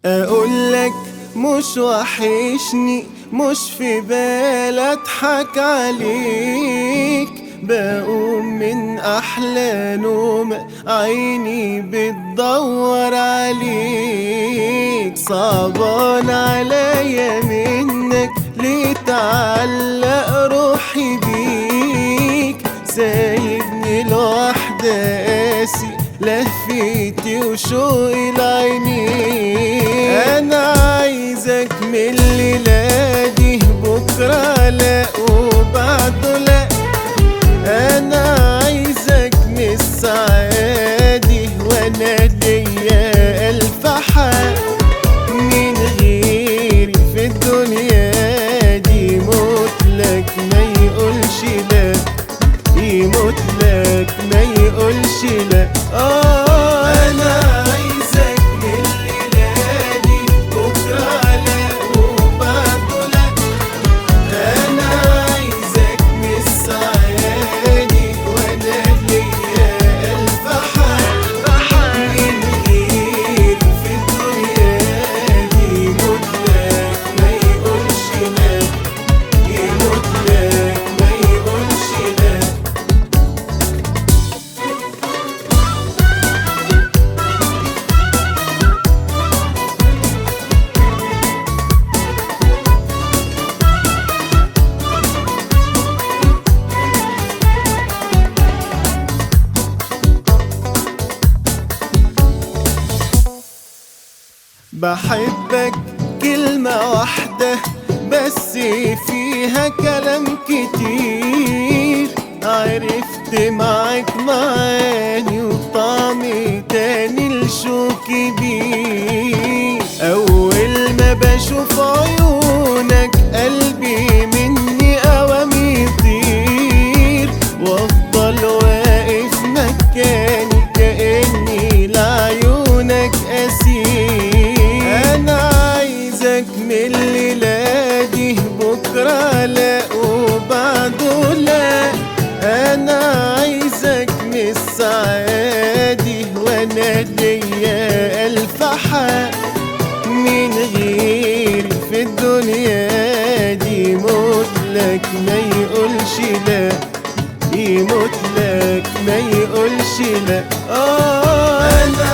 اقولك مش وحشني مش في بال اضحك عليك بقوم من احلى نوم عيني بتدور عليك صعبان عليا منك ليه تعلق روحي بيك سايبني لوحدة قاسي لهفتي وشوقي لعينيك انا عايزك من الليلة دي بكرة لا وبعده لا انا عايزك من السعادة وانا ليا الف حق من غيري في الدنيا دي موتلك ما يقولش لا يموت لك ما يقولش لا اه انا عايزك من الليلة دي بكرة لا وبعده لا انا عايزك من السعادة وانا ليا الف حق من غيري في الدنيا دي يموت لك ما يقولش لا يموت لك ما يقولش لا بحبك كلمة واحدة بس فيها كلام كتير عرفت معاك معاني وطعم تاني الشوق كبير أول ما بشوف عيونك قلبي مني قوام يطير وافضل واقف مكاني كأني لعيونك أسير أنا عايزك من الليلة دي بكرة لا وبعده لا أنا عايزك من السعادة وأنا ليا ألف حق من غيري في الدنيا دي يموت لك ما يقولش لا يموت لك ما يقولش لا اه انا